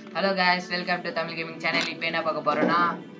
Hello guys welcome to Tamil gaming channel இப்போ என்ன பார்க்க போறோம்னா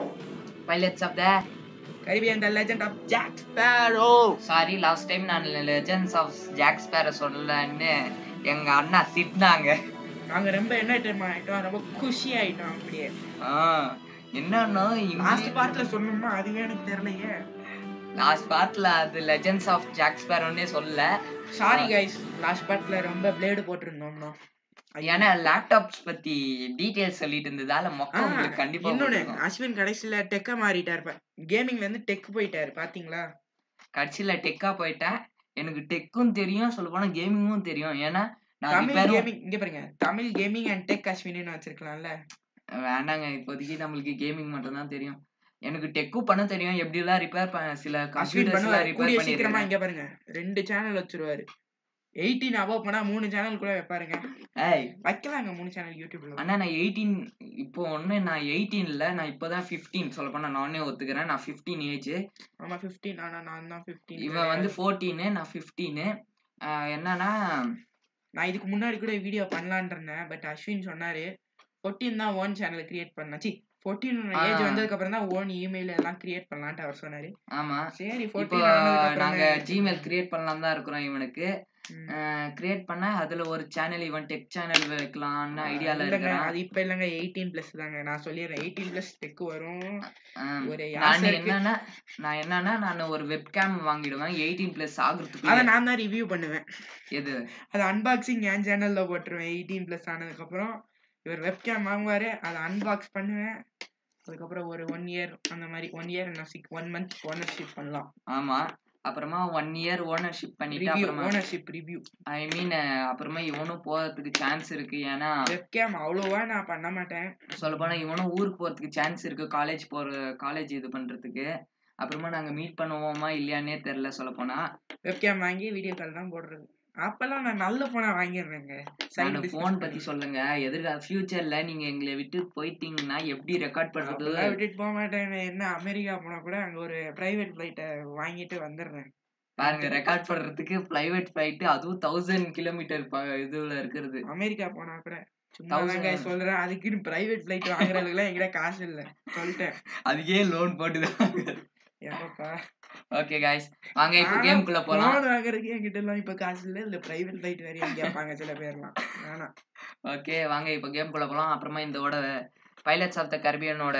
pilots of the Caribbean the legend of Jack Sparrow sorry last time நான் legends of Jack ஸ்பேரை சொல்லலன்னு எங்க அண்ணா திட்டினாங்க நாங்க ரொம்ப என்ன டைம் ஆயிட்டோம் ரொம்ப குஷி ஆயிட்டோம் அப்படியே ஆ, என்னன்னா லாஸ்ட் பார்ட்ல சொன்னோம்னா அதுவே எனக்கு தெரியலையே லாஸ்ட் பார்ட்ல அது லெஜெண்ட்ஸ் ஆஃப் ஜாக் ஸ்பேரோன்னே சொல்லல சாரி கைஸ் லாஸ்ட் பார்ட்ல ரொம்ப பிளேடு போட்டிருந்தோம்னா ஏன்னா லேப்டாப்ஸ் பத்தி டீடைல்ஸ் சொல்லிட்டு இருந்ததால மொக்க உங்களுக்கு கண்டிப்பா இன்னொன்னு போட்டிருக்கோம். அஸ்வின் கடைசியில டெக்க மாறிட்டாரு கேமிங்ல இருந்து டெக் போயிட்டாரு பாத்தீங்களா கடைசியில டெக்கா போயிட்டேன் எனக்கு டெக்கும் தெரியும் சொல்ல போனா கேமிங்கும் தெரியும் ஏன்னா நான் தமிழ் ரிப்பேரும் கேமிங் இங்க பாருங்க தமிழ் கேமிங் அண்ட் டெக் அஸ்வின்னு வச்சிருக்கலாம்ல வேண்டாங்க இப்போதைக்கு நம்மளுக்கு கேமிங் மட்டும் தான் தெரியும் எனக்கு டெக்கும் பண்ண தெரியும் எப்படி எல்லாம் ரிப்பேர் பண்ண சில அஸ்வின் கம்ப்யூட்டர்ஸ் எல்லாம் பண்ணுவாரு ரிப்பேர் கூடிய சீக்கிரமா பண்ணிருக்கேன் இங்க பாருங்க ரெண்டு சேனல் வச்சிருவாரு எயிட்டீன் அபவ் பண்ணா மூணு சேனல் கூட வைப்பாருங்க ஏய் வைக்கலாங்க மூணு சேனல் யூடியூப்ல அண்ணா நான் எயிட்டீன் இப்போ ஒண்ணு நான் எயிட்டீன்ல நான் இப்போதான் ஃபிஃப்டீன் சொல்ல போனா நானே ஒத்துக்கிறேன் நான் ஃபிஃப்டீன் ஏஜ் ஆமா 15 ஆனா நான் தான் 15 இவன் வந்து ஃபோர்டீனு நான் ஃபிஃப்டீனு என்னன்னா நான் இதுக்கு முன்னாடி கூட வீடியோ பண்ணலாம்னு இருந்தேன் பட் அஸ்வின் சொன்னாரு 14 தான் ஓன் சேனல் கிரியேட் பண்ணா சி 14 ஏஜ் ஆ. வந்ததுக்கு அப்புறம் தான் ஓன் இமெயில் எல்லாம் கிரியேட் பண்ணலாம்னு அவர் சொன்னாரு ஆமா சரி இப்போ 14 ஆனதுக்கு அப்புறம் நாங்க தான் ஜிமெயில் கிரியேட் பண்ணலாம் தான் இருக்கிறோம் இவனுக்கு ம். கிரியேட் பண்ண அதுல ஒரு சேனல் இவன் டெக் சேனல் வைக்கலாம்னு ஐடியால இல்லைங்க, இருக்கிறான் அது இப்ப இல்லங்க 18 பிளஸ் தாங்க நான் சொல்லிடுறேன் 18 பிளஸ் டெக் வரும் ஆம். ஒரு நான் ஆசை இருக்கு. என்னன்னா நான் என்னன்னா நான் ஒரு வெப்கேம் வாங்கிடுவேன் எயிட்டீன் பிளஸ் அத ஆகுறதுக்கு நான் தான் ரிவ்யூ பண்ணுவேன் எது அது அன்பாக்சிங் என் சேனல்ல போட்டுருவேன் 18 பிளஸ் ஆனதுக்கு அப்புறம் இவர் வெப்கேம் வாங்குவாரு அதை அன்பாக்ஸ் பண்ணுவேன் அதுக்கப்புறம் ஒரு ஒன் இயர் அந்த மாதிரி ஒன் இயர் என்ன சிக் ஒன் மந்த் ஓனர்ஷிப் பண்ணலாம் ஆமா அப்புறமா ஒன் இயர் ஓனர்ஷிப் பண்ணிட்டு ரிவ்யூ அப்புறமா ஓனர்ஷிப் ரிவ்யூ ஐ மீன் அப்புறமா இவனும் போறதுக்கு சான்ஸ் இருக்கு ஏன்னா வெப்கேம் அவ்வளோவா நான் பண்ண மாட்டேன் சொல்ல போனா இவனும் ஊருக்கு போறதுக்கு சான்ஸ் இருக்கு காலேஜ் போற காலேஜ் இது பண்றதுக்கு அப்புறமா நாங்க மீட் பண்ணுவோமா இல்லையானே தெரியல சொல்ல போனா வெப்கேம் வாங்கி வீடியோ கால் தான் போடுறது அப்பெல்லாம் நான் நல்ல போனா வாங்கிடுறேங்க நான் போன் பத்தி சொல்லுங்க எதிர்கால ஃபியூச்சர்ல நீங்க எங்களை விட்டு போயிட்டீங்கன்னா எப்படி ரெக்கார்ட் பண்றது விட்டுட்டு போக மாட்டேன் என்ன அமெரிக்கா போனா கூட அங்க ஒரு பிரைவேட் ஃபிளைட்டை வாங்கிட்டு வந்துடுறேன் பாருங்க ரெக்கார்ட் பண்றதுக்கு பிரைவேட் ஃபிளைட் அதுவும் தௌசண்ட் கிலோமீட்டர் இதுல இருக்கிறது அமெரிக்கா போனா கூட சும்மா Thousand. தாங்க சொல்றேன் அதுக்குன்னு பிரைவேட் ஃபிளைட் வாங்குறதுக்குலாம் என்கிட்ட காசு இல்ல சொல்லிட்டேன் அதுக்கே லோன் போட்டுதான் ஏப்பா ஓகே காய்ஸ் வாங்க இப்போ கேம்குள்ள போலாம் போன் வாங்குறதுக்கு என்கிட்ட எல்லாம் இப்ப காசு இல்ல இதுல பிரைவேட் ஃபிளைட் வேற கேட்பாங்க சில பேர்லாம் வேணாம் ஓகே வாங்க இப்போ கேம்குள்ள போலாம் அப்புறமா இதோட பைலட்ஸ் ஆஃப் த கரிபியனோட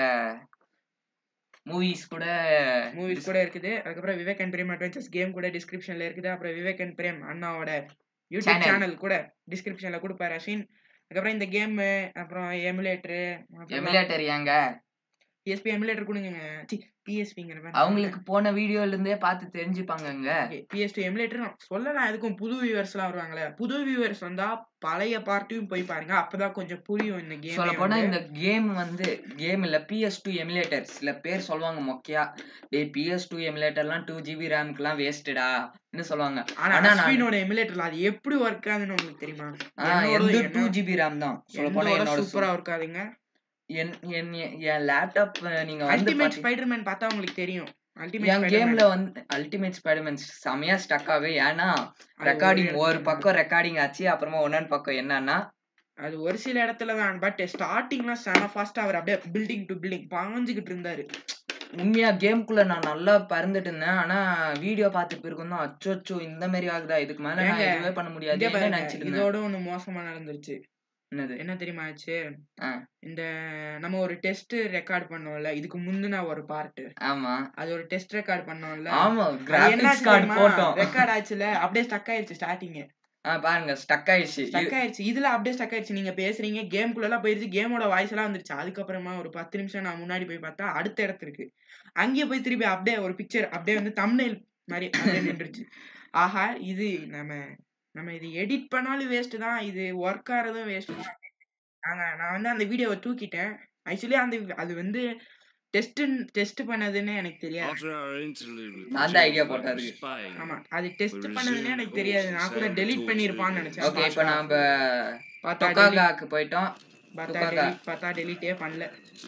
மூவிஸ் கூட மூவிஸ் கூட இருக்குது அதுக்கப்புறம் Vivek and Prem adventures game கூட டிஸ்கிரிப்ஷன்ல இருக்குது அப்புறம் விவேக் அண்ட் பிரேம் அண்ணாவோட யூடியூப் Channel. சேனல் கூட டிஸ்கிரிப்ஷன்ல கொடுப்பாரு அஸ்வின் அதுக்கப்புறம் இந்த கேம் அப்புறம் எமுலேட்டர் எமுலேட்டர் ஏங்க பிஎஸ்பி எமுலேட்டர் கொடுங்க சி பிஎஸ்பிங்கிற அவங்களுக்கு போன வீடியோல இருந்தே பார்த்து தெரிஞ்சுப்பாங்கங்க பிஎஸ்டி எமுலேட்டர் சொல்லலாம் எதுக்கும் புது வியூவர்ஸ் எல்லாம் வருவாங்களே புது வியூவர்ஸ் வந்தா பழைய பார்ட்டியும் போய் பாருங்க அப்பதான் கொஞ்சம் புரியும் இந்த சொல்ல போனா கேம் இந்த கேம் வந்து கேம் இல்ல பிஎஸ் டூ எமுலேட்டர் சில பேர் சொல்லுவாங்க மொக்கையா டேய் பிஎஸ் டூ எமுலேட்டர்லாம் டூ ஜிபி ரேம்க்குலாம் வேஸ்டடா சொல்லுவாங்க ஆனா ஆனா நான்- அஸ்வினோட எமுலேட்டர்ல அது எப்படி ஒர்க் ஆகுதுன்னு உங்களுக்கு தெரியுமா எந்த டூ ஜிபி ரேம் தான் சொல்ல போனா என்னோட சூப்பரா ஒர்க் ஆகுதுங்க என் என் என் லேப்டாப் நீங்க வந்து அல்டிமேட் பாத்தி- ஸ்பைடர்மேன் பார்த்தா உங்களுக்கு தெரியும் என் அல்டிமேட் கேம்ல வந்து அல்டிமேட் ஸ்பைடர்மேன் செமையா ஸ்டக் ஆகும் ஏன்னா அது ரெக்கார்டிங் ஒரு ஒரு இடத்துல பக்கம் ரெக்கார்டிங் ஆச்சு அப்புறமா ஒன்னொன்னு பக்கம் என்னன்னா அது ஒரு சில இடத்துல தான் பட் ஸ்டார்டிங்லாம் செம ஃபாஸ்டா அவர் அப்படியே பில்டிங் டு பில்டிங் பாஞ்சுகிட்டு இருந்தாரு உண்மையா கேம்குள்ள நான் நல்லா பறந்துட்டு இருந்தேன் ஆனா வீடியோ பார்த்துட்டு இருக்கும் தான் அச்சோ இந்த மாதிரி ஆகுதா இதுக்கு மேல நான் ஏங்க, எதுவுமே பண்ண முடியாது இங்க என்ன பாருங்க, நினைச்சிட்டு இருந்தேன் இதோட ஒண்ணு மோசமா நடந்துருச்சு என்னது என்ன தெரியுமா ஆச்சு ஆ. இந்த நம்ம ஒரு டெஸ்ட் ரெக்கார்ட் பண்ணோம்ல இதுக்கு முந்தின ஒரு பார்ட் ஆமா அது ஒரு டெஸ்ட் ரெக்கார்ட் பண்ணோம்ல ஆமா அது கிராபிக்ஸ் என்னாச்சு கார்டு தெரியுமா போட்டோம் ரெக்கார்ட் ஆச்சுல அப்படியே ஸ்டக் ஆயிடுச்சு ஸ்டார்டிங் ஆ, பாருங்க ஸ்டக் ஆயிடுச்சு ஸ்டக் ஆயிடுச்சு இதுல அப்படியே ஸ்டக் ஆயிடுச்சு நீங்க பேசுறீங்க கேம்குள்ள எல்லாம் போயிருச்சு கேமோட வாய்ஸ் எல்லாம் வந்துருச்சு அதுக்கப்புறமா ஒரு பத்து நிமிஷம் நான் முன்னாடி போய் பார்த்தா அடுத்த இடத்துல இருக்கு அங்கேயே போய் திருப்பி அப்படியே ஒரு பிக்சர் அப்படியே வந்து தம்ப்நெயில் மாதிரி அப்படியே நின்றுச்சு ஆஹா இது நம்ம நம்ம இது எடிட் பண்ணாலும் வேஸ்ட் தான் இது ஒர்க் ஆறதும் வேஸ்ட் தான் நாங்க நான் வந்து அந்த வீடியோவை தூக்கிட்டேன் ஆக்சுவலி அந்த அது வந்து டெஸ்ட் டெஸ்ட் பண்ணதுன்னு எனக்கு தெரியாது After our interlude with நான் the தான் idea Jack போட்டாரு. Sparrow spying, ஆமா அது டெஸ்ட் We பண்ணதுன்னு resumed எனக்கு தெரியாது நான் கூட all டெலீட் sad பண்ணிருப்பான்னு talks நினைச்சேன் ஓகே இப்போ நாம பார்த்தா delete- டொக்காகாக்கு போயிட்டோம் பார்த்தா துக்காக்கா. delete- பார்த்தா டெலிட்டே பண்ணல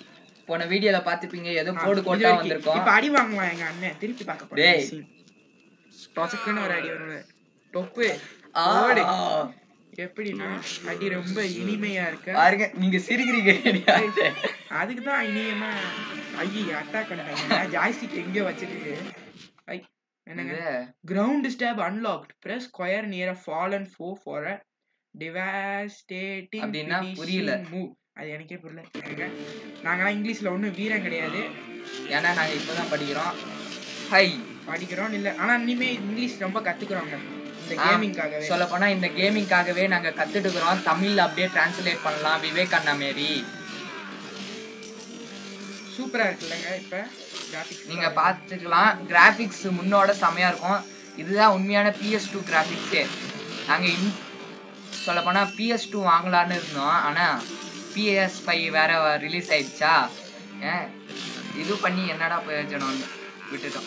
போன வீடியோல பாத்துப்பீங்க ஏதோ ஆ, கோடு இது கோட்டா வரைக்கும். வந்திருக்கோம் இப்ப அடி வாங்குவான் எங்க அண்ணன் திருப்பி பார்க்க டேய். போறேன் பொசக்குன்னு ஒரு அடி வரும் டொப்பு ஆ, ஓடு. எப்படின்னா அடி ரொம்ப இனிமையா இருக்க பாருங்க நீங்க சிரிக்கிறீங்க அதுக்கு தான் இனியமா ஐயோ அட்டாக் பண்ணிட்டாங்க ஜாய்ஸ்டிக் எங்கேயோ வச்சுட்டு ஐ என்னங்க ground stop unlocked press square near a fallen foe for a devastating அப்படின்னா புரியல. மூவ் அது எனக்கே புரியல ஏங்க நாங்கலாம் இங்கிலீஷ்ல ஒண்ணும் வீரம் கிடையாது ஏன்னா நாங்க இப்பதான் படிக்கிறோம் ஹை படிக்கிறோம் இல்ல ஆனா இனிமே இங்கிலீஷ் ரொம்ப கத்துக்கிறோங்க இந்த ஆ, கேமிங்காகவே சொல்ல போனா இந்த கேமிங்காகவே நாங்க கத்துட்டு இருக்கிறோம் தமிழ்ல அப்படியே டிரான்ஸ்லேட் பண்ணலாம் விவேக் அண்ணா மாரி சூப்பரா இருக்குல்லங்க இப்ப graphics நீங்க பாத்துக்கலாம் கிராபிக்ஸ் முன்னோட செமையா இருக்கும் இதுதான் உண்மையான பிஎஸ் டூ கிராபிக்ஸே நாங்க இன் சொல்ல போனா பிஎஸ் டூ வாங்கலாம்னு இருந்தோம் ஆனா பிஎஸ் ஃபைவ் வேற ரிலீஸ் ஆயிடுச்சா ஏன் இது பண்ணி என்னடா பிரயோஜனம்னு விட்டுட்டோம்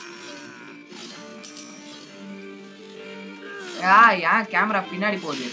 ஆ ஏன் கேமரா பின்னாடி போகுது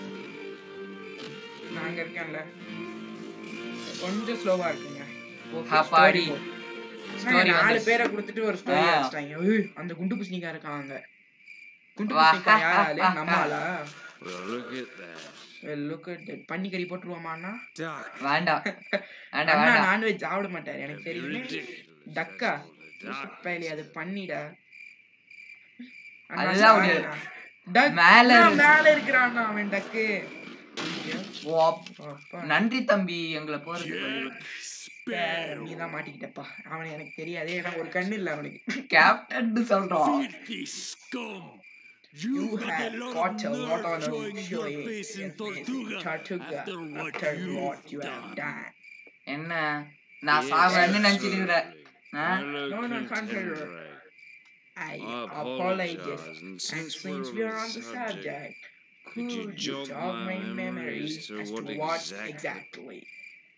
நாங்க இருக்கேன்ல கொஞ்சம் ஸ்லோவா இருக்குங்க Okay, அப்பாடி. story போ. Story நாலு வந்துருச்சு. பேரை கொடுத்துட்டு ஒரு ஸ்டோரி ஆ. அடிச்சிட்டாங்க ஏய், அந்த குண்டு பூசணிக்கா இருக்காங்க குண்டு வா. பூசணிக்கா யாராலே நம்மாலா Well, look at that. Look பன்னிக்கறி போட்டுருவோமாண்ணா Duck. வேண்டாம் வேண்டாம் அண்ணா வேண்டாம் நான்வெஜ் சாப்பிட மாட்டாரு எனக்கு தெரியுமே Ridiculous. டக்கா Duck. பயலி அது பண்ணிடா அண்ணா, அதுதான் sorry ஒரு- அண்ணா. Duck. மேல அண்ணா, இருக்கு. மேல இருக்கிறான் அவன் டக்கு ஓ, அப்- அப்பா நன்றி தம்பி எங்களை போறது நீ தான் மாட்டிக்கிட்டப்பா அவனை எனக்கு தெரியாது ஏன்னா ஒரு கண்ணு இல்ல அவனுக்கு கேப்டன் சொல்றோம் Filthy scum! You You've got have a lot caught of a lot nerve on showing your showing face in your face in Tortuga Tortuga after what after you've what you have done. done. என்ன நான் சாவேன்னு நினைச்சிட்டு இருக்கிறேன் ஆ? No, no, can't hear you. I I apologize. apologize, and And since since we're we are on on the the subject, subject, could could you you jog jog my my memory memory as as to to what what exactly? exactly?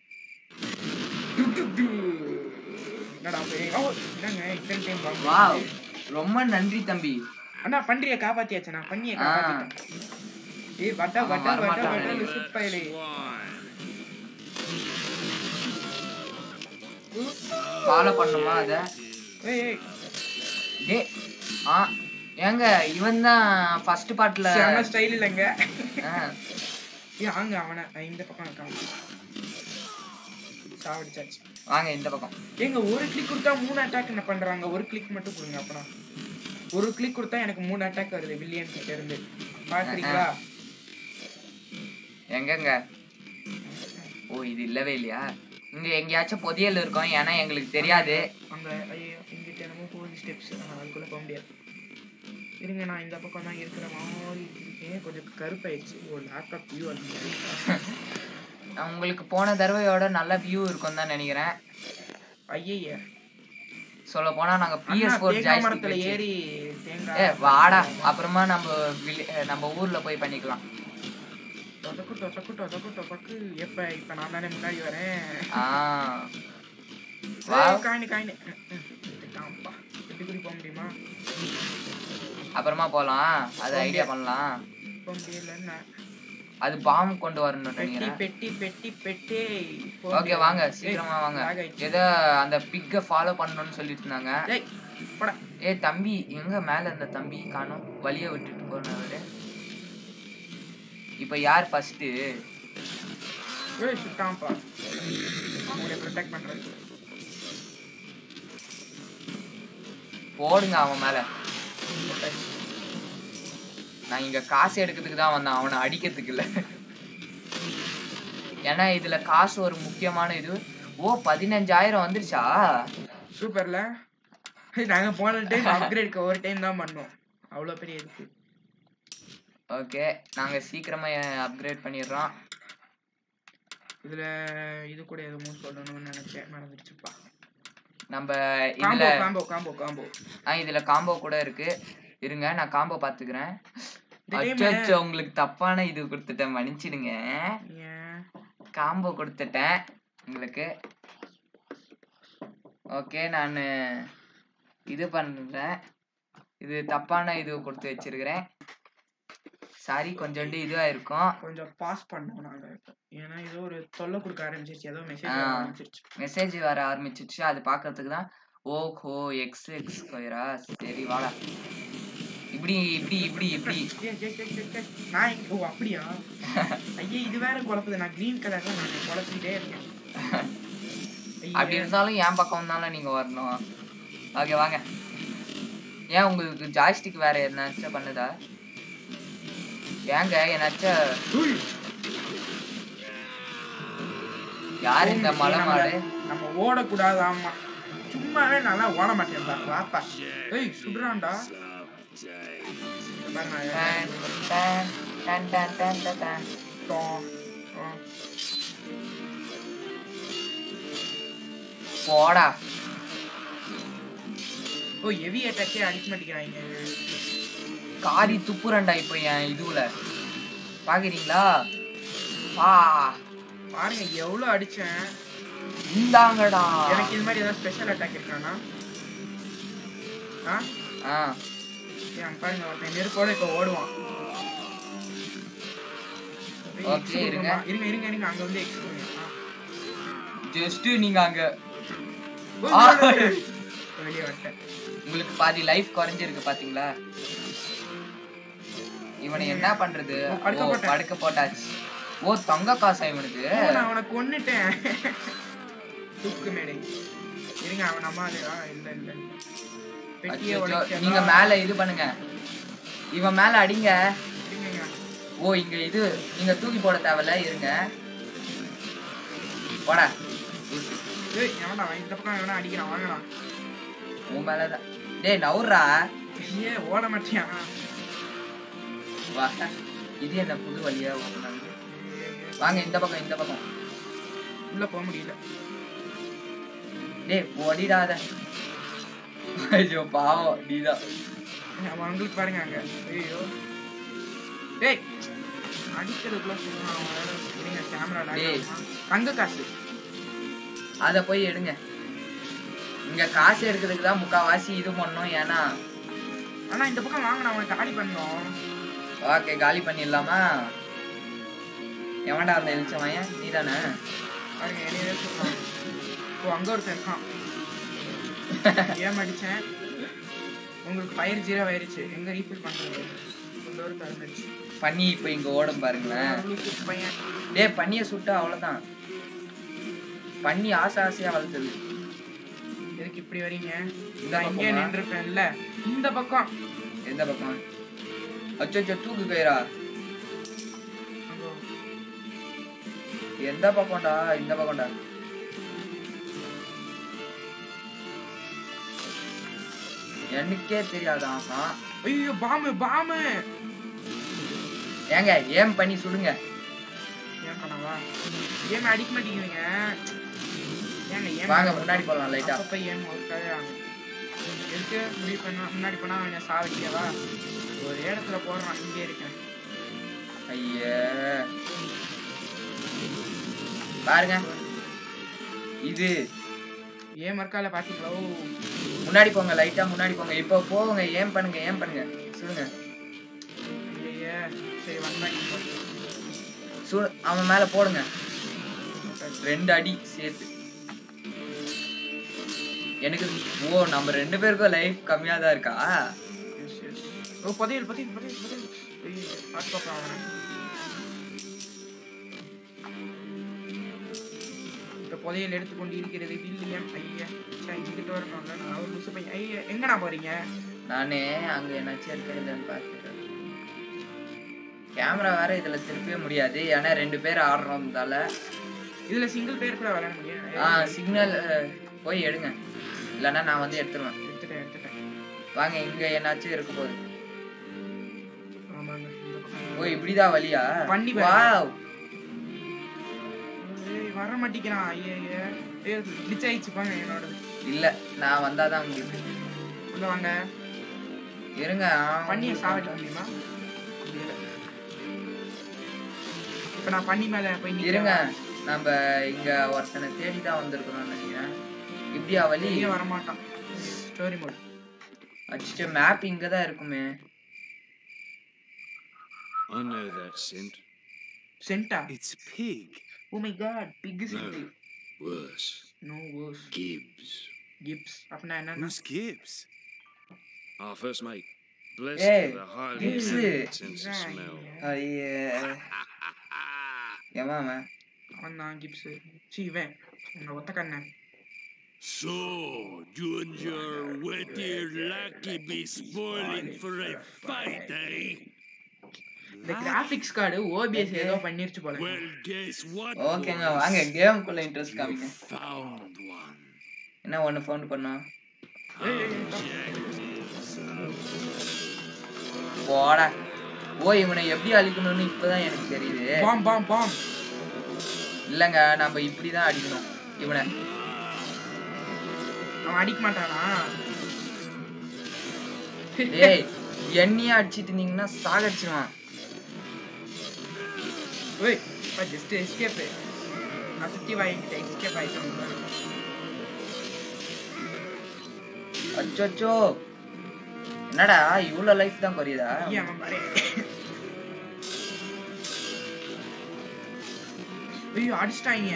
என்னடா போய் ஓ என்னங்க இத்தனை time wow ரொம்ப நன்றி தம்பி அண்ணா பன்றிய காப்பாத்தியாச்சு நான் பண்ணிய ஆ. காப்பாத்திட்டேன் ஏய் வட்டா அவன் வட்டா வட்டா வரமாட்டான் வட்டா நினைக்கிறேன். லுசுப் பயலே ஃபாலோ பண்ணுமா அத ஏய் ஏய் டே ஆ ஏங்க இவன் தான் ஃபர்ஸ்ட் பார்ட்ல செம ஸ்டைல் இல்லங்க ஏய் ஆங்க அவன இந்த பக்கம் இருக்கான் சாவடிச்சாச்சு வாங்க இந்த பக்கம் ஏங்க ஒரு கிளிக் கொடுத்தா மூணு அட்டாக் என்ன பண்றாங்க ஒரு கிளிக் மட்டும் கொடுங்க அப்பனா ஒரு கிளிக் கொடுத்தா எனக்கு மூணு அட்டாக் வருது வில்லியன் கிட்ட இருந்து பாக்குறீங்களா எங்கங்க ஓ இது இல்லவே இல்லையா இங்க எங்கேயாச்சும் புதையல் இருக்கும் ஏன்னா எங்களுக்கு தெரியாது அங்க ஐயோ இங்கிட்ட என்னமோ போகுது ஸ்டெப்ஸ் அதுக்குள்ள போக முடியாது இருங்க நான் இந்த பக்கம் தான் இருக்கிற மாதிரி இருக்கேன் கொஞ்சம் கருப்பாயிடுச்சு ஓ லேப்டாப் வியூ உங்களுக்கு போன தடவையோட நல்ல வியூ இருக்கும் தான் நினைக்கிறேன் ஐயய்ய சொல்ல போனா நாங்க அண்ணா, பிஎஸ் ஃபோர் தேங்காய் மரத்துல ஜாய்ஸ்டிக் ஏறி ஏ தேங்காய் வாடா அப்புறமா நம்ம villi- அஹ் நம்ம ஊர்ல போய் பண்ணிக்கலாம் தொதக்கு தொதக்கு தொதக்கு தொதக்கு எப்ப இப்ப நான் தானே முன்னாடி வரேன் ஆ வா ஏய், காயினு காயினு ம், ம், இதுதான்ப்பா. இப்படி கூடி போக முடியுமா அப்புறமா போலாம் அது போக ஐடியா முடியாது. பண்ணலாம் போக முடியலன்னா அது பாம் கொண்டு வரணும் பெட்டி நினைக்கிறேன் பெட்டி பெட்டி பெட்டி போக ஓகே முடியாது. வாங்க ஏய், சீக்கிரமா வாங்க lag ஆயிடுச்சு. ஏதோ அந்த பிக்க ஃபாலோ பண்ணணும்னு சொல்லிட்டு இருந்தாங்க ஏய், போடா. ஏய் தம்பி எங்க மேல இருந்த தம்பி காணோம் வழிய விட்டுட்டு போனவரு இப்ப யார் ஃபர்ஸ்ட் ஏய், சுட்டான்ப்பா. அவங்கள protect பண்றது. போடுங்க அவன் மேல போட்டாச்சு. நான் இங்க காசு எடுக்கிறதுக்கு தான் வந்தேன் அவனை அடிக்கிறதுக்கு இல்ல ஏன்னா இதுல காசு ஒரு முக்கியமான இது ஓ பதினஞ்சாயிரம் வந்துருச்சா சூப்பர்ல ஏய், நாங்க போன டைம் அப்கிரேட்க்கு ஒரு டைம் தான் பண்ணோம் அவ்வளவு பெரிய இருக்கு ஓகே நாங்க சீக்கிரமா அப்கிரேட் பண்ணிடுறோம் இதுல இது கூட எதுவும் சொல்லணும்னு நினைச்சேன் மறந்துடுச்சுப்பா நம்ம இதுல காம்போ காம்போ காம்போ காம்போ ஆ இதுல காம்போ கூட இருக்கு இருங்க நான் காம்போ பாத்துக்கிறேன் இந்த time அச்சோ உங்களுக்கு தப்பான இது கொடுத்துட்டேன் மன்னிச்சிடுங்க ஏன் காம்போ கொடுத்துட்டேன் உங்களுக்கு ஓகே நான் இது பண்றேன் இது தப்பான இது கொடுத்து வச்சிருக்கிறேன் சாரி கொஞ்சோண்டு இதுவா இருக்கும் கொஞ்சம் பாஸ் பண்ணோம் நாங்க ஏன்னா ஏதோ ஒரு தொல்லை கொடுக்க ஆரம்பிச்சிருச்சு ஏதோ மெசேஜ் ஆ. ஆரம்பிச்சிருச்சு மெசேஜ் வர ஆரம்பிச்சிச்சு அது பார்க்கறதுக்கு தான் ஓஹோ எக்ஸ் எக்ஸ் ஸ்கொயரா சரி வாடா இப்படி இப்படி இப்படி இப்படி ஏய், ஏய், ஏய், ஏய், ஏய். நான் எங்க- ஓ அப்படியா ஐயே இது வேற குழப்புது நான் கிரீன் கலர்ல நான் குழப்பிட்டே இருக்கேன் ஐயே. அப்படி இருந்தாலும் என் பக்கம் தானே நீங்க வரணும் ஓகே வாங்க ஏன் உங்களுக்கு ஜாய்ஸ்டிக் வேற என்னாச்சும் பண்ணுதா ஏங்க என்னாச்சும் உய். யார் இந்த மலை மாடு நம்ம ஓடக்கூடாது ஆமா சும்மாவே நல்லா ஓட மாட்டேன்டா வாப்பா ஏய் சுடுறான்டா பாரு நான் டன், டன், டன், டன், டன், டன், டன். டோம், டோம். போடா ஓ ஹெவி அட்டாக்கே அடிக்க மாட்டேங்கிறாங்க காரி துப்புறண்டா இப்போ என் இதுல பாக்குறீங்களா ஆ பாருங்க எவ்வளவு அடிச்சேன் இந்தாங்கடா எனக்கு இது மாதிரி ஏதாவது ஸ்பெஷல் அட்டாக் இருக்கானா ஆ ஆ ஏய், அங்க பாருங்க ஒருத்தன் நெருப்போட இப்ப ஓடுவான் ஏய், Okay, X இருங்க. கொடுக்கணுமா? இருங்க இருங்க இருங்க அங்க வந்து எக்ஸ் கொடுங்க ஆ. ஜஸ்ட் நீங்க அங்க ஓ, ஆ. வெளியே வந்துட்டேன் உங்களுக்கு பாதி லைஃப் குறைஞ்சிருக்கு பாத்தீங்களா இவனை என்ன பண்றது ஓ, படுக்க ஓ, போட்டேன். படுக்க போட்டாச்சு ஓ தங்க காசா இவனுக்கு ஓ, நான் அவனை கொன்னுட்டேன் தூக்கு மேடை இருங்க அவன் அம்மா அது ஆ, இல்ல இல்ல இல்ல. பெட்டியை அச்சச்சோ, உடைச்சா- நீங்க மேல இது பண்ணுங்க இவன் மேல அடிங்க இருங்கங்க. ஓ இங்க இது நீங்க தூக்கி போட தேவையில்ல இருங்க போடா ஏய், எவன்டா அவன் இந்த பக்கம் எவனா அடிக்கிறான் வாங்கடா உன் மேலதான் டேய் நவுறா ஏ ஓட மாட்டியா வா இது என்ன புது வழியா open ஆகுது? வாங்க இந்த பக்கம் இந்த பக்கம் உள்ள போக முடியல டேய் ஓடிடாத ஐயோ பாவம் நீதான் அவன் உங்களுக்கு பாருங்க அங்க ஐயோ டேய் அடிக்கிறதுக்குள்ள சொல்லுவான் அவன் வேற இருங்க கேமரா டேய். தங்க காசு அத போய் எடுங்க இங்க காசு எடுக்கிறதுக்கு தான் முக்காவாசி இது பண்ணணும் ஏன்னா ஆனா இந்த பக்கம் வாங்க நான் அவனை காலி பண்ணோம் ஓகே காலி பண்ணிடலாமா எவன்டா அந்த எழுச்ச வாயன் நீ தானே பாருங்க என்னையவே சொல்றான் ஓ அங்க ஒருத்தன் இருக்கான் ஏன் அடிச்சேன் உங்களுக்கு ஃபயர் ஜீரோ ஆயிருச்சு எங்க ரீஃபில் பண்றது இந்த ஒரு திறந்துருச்சு பண்ணி இப்போ இங்க ஓடும் பாருங்களேன் உங்களுக்கு பையன் டேய் பண்ணிய சுட்டா அவ்வளவுதான் பண்ணி ஆசை ஆசையா வளர்த்தது எதுக்கு இப்படி வரீங்க இந்த நான் இங்கே பக்கமா? நின்றுருப்பேன்ல இந்த பக்கம் எந்த பக்கம் அச்சோ தூக்கு கயிறா அங்கோ. எந்த பக்கம்டா இந்த பக்கம்டா எனக்கே தெரியாது ஆமா ஐயோ பாம்பு பாம்பு ஏங்க ஏம் பண்ணி சுடுங்க ஏன் பண்ணவா ஏன் அடிக்க மாட்டேங்கிறீங்க ஏங்க ஏன் வாங்க முன்னாடி போலாம் லைட்டா அப்பப்ப ஏன் ஒர்க்காவே ஆகும் எதுக்கு முடிவு பண்ணா முன்னாடி பண்ணா அவனை சாவடிக்கவா ஒரு இடத்துல போடுறான் இங்கே இருக்கேன் ஐயே பாருங்க இது ஏன் மறுக்கால பாத்தீங்களா ஓ முன்னாடி போங்க லைட்டா முன்னாடி போங்க இப்போ போங்க ஏம் பண்ணுங்க ஏம் பண்ணுங்க சுடுங்க ஐயே சரி வந்தாங்க சுடு அவன் மேல போடுங்க ரெண்டு அடி சேர்த்து எனக்கு ஓ நம்ம ரெண்டு பேருக்கும் லைஃப் கம்மியா தான் இருக்கா ஓ புதையல் புதையல் புதையல் புதையல் ஐயோ பார்த்து பார்ப்பா அவனை இந்த புதையல் எடுத்துக்கொண்டு இருக்கிறது வில்லியம் ஐயா சே இங்கிட்ட வரணும்ல நான் அவர் முசு பையன் ஐயா எங்கடா போறீங்க நானே அங்க என்னாச்சும் இருக்கா இல்லைன்னு பார்த்துட்டேன் கேமரா வேற இதுல திருப்பவே முடியாது ஏன்னா ரெண்டு பேர் ஆடுறோம்தால இதுல சிங்கிள் பேர் கூட விளையாட முடியும் ஆ சிக்னல் போய் எடுங்க இல்லைன்னா நான் வந்து எடுத்துருவேன் எடுத்துட்டேன் எடுத்துட்டேன் வாங்க இங்க என்னாச்சும் இருக்க போகுது ஆமாங்க இந்த பக்கம். ஓ இப்படிதான் வழியா பண்ணி பாருங்க. வாவ் ஏய், வர மாட்டேங்கிறான் ஐயா ஐயா ஏய் கிளிச் ஆயிடுச்சு பாங்க என்னோடது இல்ல நான் வந்தாதான் உங்களுக்கு உள்ள வாங்க இருங்க ஆ, பண்ணியை சாவடிக்க முடியுமா முடியல. இப்ப நான் பண்ணி மேல போய் நிக்கிறேன். இருங்க நம்ம இங்க ஒருத்தனை தேடி தான் வந்திருக்கிறோம்னு நினைக்கிறேன் இப்படியா வழி வெளியே வரமாட்டான் ஸ்டோரி மோட் அச்சிட்டு மேப் இங்க தான் இருக்குமே I know that scent. சென்டா It's pig. Oh my God pig scent No. Worse. No worse Gibbs. Gibbs அப்படின்னா என்ன Who's Gibbs? Our first mate. Blessed Hey, with a highly Gibbs. pleasant sense of இதான் smell. ஐயே எவன் அவன் அவன் தான் Gibbs C இவன் உங்க ஒத்த கண்ணன் So, you and your wet-eared lackey be spoiling for a fight, eh? இந்த கிராபிக்ஸ் கார்டு ஓபிஎஸ் ஏதோ பண்ணிருச்சு போல Well, guess what? ஓகேங்க boys? வாங்க கேமுக்குள்ள இன்ட்ரெஸ்ட் You காமிங்க found one. என்ன ஒன்று ஃபவுண்ட் பண்ணோம் போடா ஓ இவனை எப்படி அழிக்கணும்னு இப்பதான் எனக்கு தெரியுது பாம் பாம் பாம் இல்லங்க நம்ம இப்படிதான் அடிக்கணும் இவனை அவன் அடிக்க மாட்டானா டேய் எண்ணியா அடிச்சிட்டு இருந்தீங்கன்னா சாகடிச்சிருவான் ஓய் ஜஸ்ட் எஸ்கேப் நான் சுத்தி வாங்கிட்டு எஸ்கேப் ஆயிட்டேன் அச்சோ என்னடா இவ்வளவு லைஃப் தான் குறையுதா ஐயா அவன் பாரு ஐயோ அடிச்சிட்டாங்க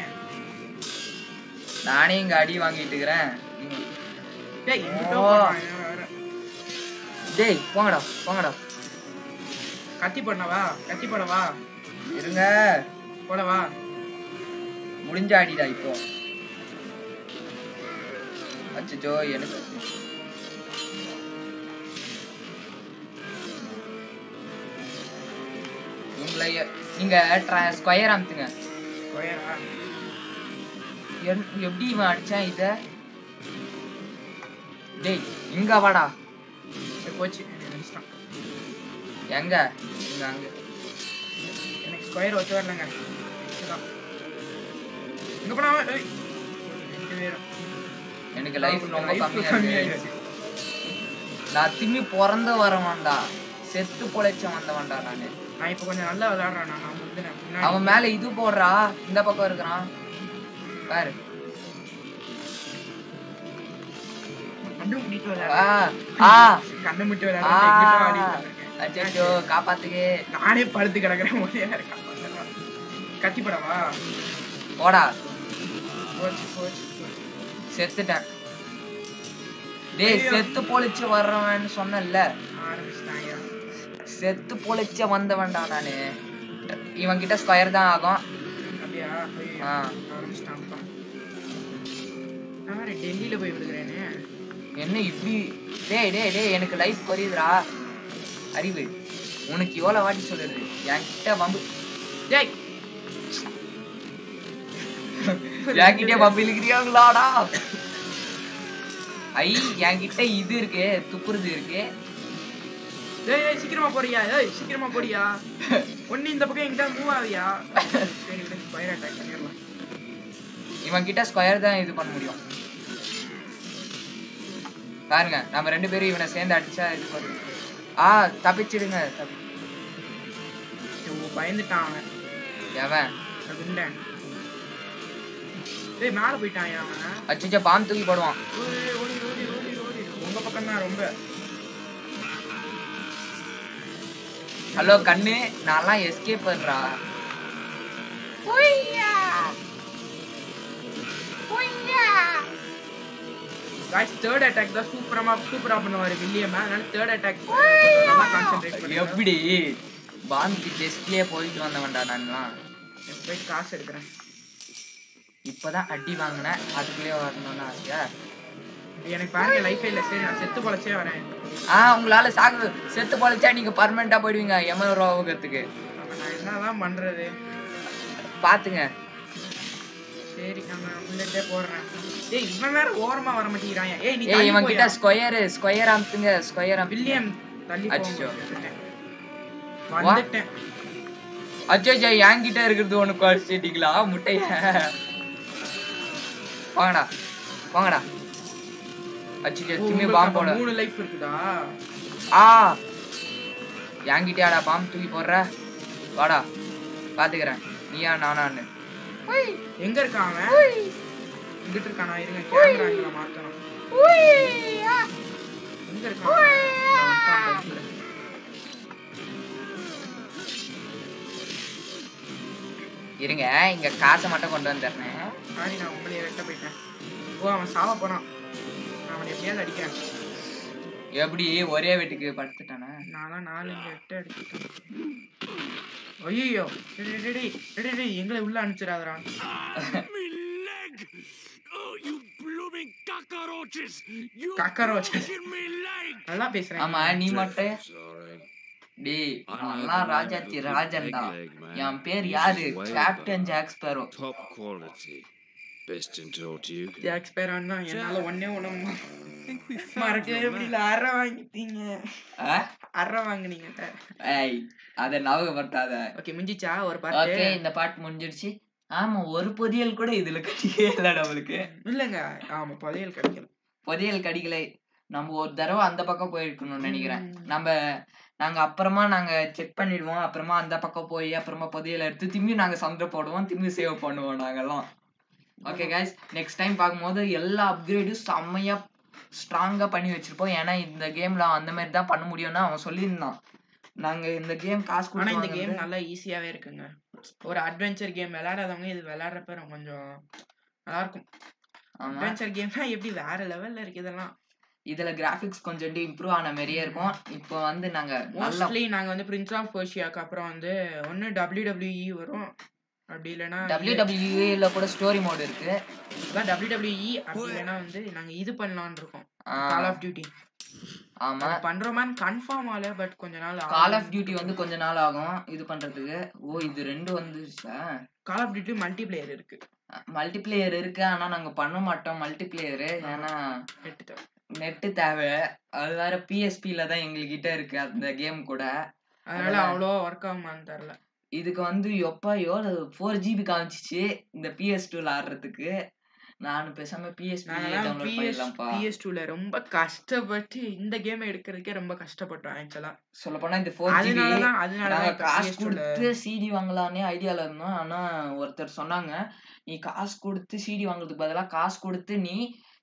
நானே இங்க அடி வாங்கிட்டு இருக்கிறேன் நீங்க- டேய் எங்கிட்ட ஓ. போறான் இவன் வேற. டேய் போங்கடா போங்கடா கத்தி போடவா கத்தி போடவா இருங்க போடவா முடிஞ்ச அடிடா இப்போ அச்சோ எனக்கு உங்களை நீங்க ஸ்கொயர் அமுத்துங்க போயரா என்- எப்படி இவன் அடிச்சான் இத டேய் இங்க வாடா போச்சு அடிச்சிட்டான் எங்க இங்க அங்க எனக்கு ஸ்கொயர் ஒத்து வரலங்க இதுதான். எங்க போனா அவன்? ஏய். ரெண்டு பேரும். எனக்கு லைஃப் ரொம்ப Life கம்மியா கம்மியா இருக்கு இருக்கு. நான் திரும்பி பிறந்து வரவான்டா செத்து பொழைச்ச வந்தவன்டா நானு நான் இப்ப கொஞ்சம் நல்லா விளையாடுறேன் நான் நான் முந்தினேன். முன்னாடி. அவன் மேல இது போடுறா இந்த பக்கம் இருக்கிறான் பாரு கண்ணு மூடிட்டு ஆ விளையாடுறேன். ஆ கண்ணு மூடிட்டு ஆ விளையாடுறேன். எங்கிட்ட ஆடிட்டு இருக்கேன். அச்சோ காப்பாத்துக்கு நானே படுத்து கிடக்குறேன் ஒரே இருக்கா கத்தி படவா போடா போச்சு போச்சு செத்துட்டேன் டேய் ஐயோ. செத்து பொழைச்சு வர்றவன்னு சொன்னேன்ல ஆரம்பிச்சிட்டாங்க செத்து பொழைச்ச வந்தவன்டா நானு இவன் கிட்ட ஸ்கொயர் தான் ஆகும் அப்படியா ஐயோ, ஆ. ஆரம்பிச்சிட்டான்ப்பா நான் வேற டெல்லியில போய் விடுகிறேனே என்ன இப்படி டேய் டேய் டேய் எனக்கு லைஃப் குறையுதுடா அறிவு உனக்கு எவ்வளவு வாட்டி சொல்லுது என்கிட்ட வம்பு டேய் என்கிட்ட வம்பு இழுக்கிறியாங்களாடா ஐ என்கிட்ட இது இருக்கு துப்புறது இருக்கு டேய் டேய், சீக்கிரமா போறியா ஏய் சீக்கிரமா போறியா ஒண்ணு இந்த பக்கம் எங்கிட்ட மூவ் ஆவியா சரி விடு ஃபயர் அட்டாக் பண்ணிடலாம் இவன் கிட்ட ஸ்கொயர் தான் இது பண்ண முடியும் பாருங்க நம்ம ரெண்டு பேரும் இவனை சேர்ந்து அடிச்சா இது பண்ணும் ஆ தப்பிச்சிடுங்க தப்பி ஐயோ, பயந்துட்டான் அவன் எவன் நான் குண்டேன் டேய் மேல போயிட்டான் அவன் அச்சுச்சா பாம் தூக்கி போடுவான் ஓடி ஓடி ஓடி ஓடி ஓடி உங்க பக்கம் தான் ரொம்ப ஹலோ கண்ணு நான்லாம் எஸ்கேப் பண்றா गाइस தேர்ட் அட்டாக் தான் சூப்பரமா சூப்பரா பண்ணுவாரு வில்லியம் அதனால தேர்ட் அட்டாக் நல்லா கான்சென்ட்ரேட் பண்ணி எப்படி பாம்புக்கு டெஸ்ட்லயே போயிட்டு வந்தவன்டா நான்லாம் போய் காசு எடுக்கிறேன் இப்பதான் அடி வாங்கினேன் அதுக்குள்ளேயே வரணும்னு ஆசையா எனக்கு பாருங்க லைஃபே இல்ல சரி நான் செத்து பொழைச்சே வரேன் ஆ உங்களால சாகு செத்து பொழைச்சா நீங்க பர்மனண்டா போயிடுவீங்க எமரோகத்துக்கு அப்ப நான் என்னதான் பண்றது பாத்துங்க சரி நம்ம உள்ளே போடுறேன் ஏய் இவன் வேற ஓரமா வர மாட்டேங்கிறான் ஏய் நீ ஏய் தள்ளி இவன் கிட்ட போயா. ஸ்கொயர் ஸ்கொயர் அமுத்துங்க ஸ்கொயர் வில்லியம் தள்ளி அச்சச்சோ. போங்க வந்துட்டேன் அச்சோ என்கிட்ட இருக்கிறது ஒண்ணு குறைச்சிட்டீங்களா முட்டைய வாங்கடா வாங்கடா அச்சோ ஓ, திரும்பி உங்களுக்கு பாம்பு அப்ப போட மூணு லைஃப் இருக்குதா ஆ என்கிட்டயாடா பாம்பு தூக்கி போடுற வாடா பாத்துக்கிறேன் நீயா நானான்னு எங்க இருக்கான் அவன் இங்கிட்டு இருக்கானா இருங்க கேமரா ஆங்கில மாத்தணும் எங்க இருக்கான் அவன்? இதோ வந்துட்டான் bike ல. இருங்க இங்க காசை மட்டும் கொண்டு வந்துடுறேன் சாரி நான் உங்களையே வெட்ட போயிட்டேன் ஓ அவன் சாவ போனான் நான் அவனை எப்படியாவது அடிக்கிறேன் எப்படி ஒரே வீட்டுக்கு படுத்துட்டானா நான்லாம் நாலு அஞ்சு எட்டு அடிச்சுட்டேன் ஐயோ எங்களை உள்ள அனுப்பிச்சிடாதடா Ah, me leg! Oh, you blooming cockroaches! You Cockroaches. broken me leg! நல்லா பேசுறேன் ஆமா நீ மட்டும் Sorry. டேய் I know நல்லா the Rajathi little ராஜன்டா peg leg, man. என் பேர் He's யாரு way captain better. Jack Sparrow Top quality. Best in Tortuga. Expire ஆனா என்னால ஒண்ணே ஒண்ணு think we மறக்கவே முடியல அரை வாங்கிட்டீங்க ஆ? அரை வாங்குனீங்க ஏய் அத ஞாபகப்படுத்தாத ஓகே மிஞ்சிச்சா ஒரு ஓகே பாட்டு இந்த பாட்டு முடிஞ்சிருச்சு ஆமா ஒரு பொரியல் கூட இதுல கட்டியே இல்ல நம்மளுக்கு இல்லங்க ஆமா புதையல் கிடைக்கல பொரியல் கடிகளை நம்ம ஒரு தடவை அந்த பக்கம் போயிருக்கணும்னு நினைக்கிறேன் ம். நம்ம நாங்க அப்புறமா நாங்க செக் பண்ணிடுவோம் அப்புறமா அந்த பக்கம் போய் அப்புறமா புதையல் எடுத்து திரும்பி நாங்க சண்டை போடுவோம் திரும்பி சேவ் பண்ணுவோம் நாங்கெல்லாம் ஓகே கைஸ் நெக்ஸ்ட் டைம் பார்க்கும்போது எல்லா அப்கிரேடும் செம்மையா ஸ்ட்ராங்கா பண்ணி வச்சிருப்போம் ஏன்னா இந்த கேம்ல அந்த மாதிரி தான் பண்ண முடியும்னு அவன் சொல்லியிருந்தான் நாங்க இந்த கேம் காசு ஆனா இந்த கொடுத்து கேம் வாங்குனது- நல்லா ஈஸியாவே இருக்குங்க ஒரு அட்வென்ச்சர் கேம் விளையாடாதவங்க இது விளையாடுறப்ப ரொம்ப கொஞ்சம் நல்லா இருக்கும் ஆமா அட்வென்ச்சர் கேம்னா எப்படி வேற லெவல்ல இருக்கு இதெல்லாம் இதுல கிராபிக்ஸ் கொஞ்சம் இம்ப்ரூவ் ஆன மாதிரியே இருக்கும் இப்போ வந்து நாங்க நல்ல மோஸ்ட்லி நாங்க வந்து பிரின்ஸ் ஆஃப் பர்ஷியாக்கு அப்புறம் வந்து ஒன்னு WWE வரும் அப்படி இல்லைன்னா WWE ல கூட ஸ்டோரி மோட் இருக்கு அதான் WWE அப்படி இல்லைன்னா வந்து நாங்க இது பண்ணலாம்னு இருக்கோம் ஆ, கால் ஆஃப் டியூட்டி ஆமா பண்றோமான்னு கன்ஃபார்ம் ஆகல பட் கொஞ்ச நாள் கால் ஆஃப் டியூட்டி வந்து கொஞ்ச நாள் ஆகும் இது பண்றதுக்கு ஓ இது ரெண்டு வந்துருச்சா கால் ஆஃப் டியூட்டி மல்டிபிளேயர் இருக்கு மல்டிப்ளேயர் இருக்கு ஆனா நாங்க பண்ண மாட்டோம் மல்டிப்ளேயர் ஏன்னா எடுத்துட்டேன் நெட்டு தேவை அது வேற PSP ல தான் எங்ககிட்ட இருக்கு அந்த கேம் கூட அதனால அதெல்லாம் அவ்வளோ ஒர்க் ஆகுமான்னு தெரியல இதுக்கு வந்து எப்பா எவ்வளவு ஃபோர் ஜிபி காமிச்சிச்சு இந்த பிஎஸ் டூல ஆடுறதுக்கு நான் பேசாம பிஎஸ்பி நாங்கெல்லாம் டவுன்லோட் பிஎஸ் பண்ணிடலாம்ப்பா பிஎஸ் டூல ரொம்ப கஷ்டப்பட்டு இந்த கேம் எடுக்கிறதுக்கே ரொம்ப கஷ்டப்பட்டோம் ஆக்சுவலா சொல்ல போனா இந்த ஃபோர் ஜிபி அதனாலதான் நாங்க அதனாலதான் காசு PS2 ல கொடுத்து சிடி வாங்கலாம்னே ஐடியால இருந்தோம் ஆனா ஒருத்தர் சொன்னாங்க நீ காசு கொடுத்து சிடி வாங்குறதுக்கு பதிலா காசு கொடுத்து நீ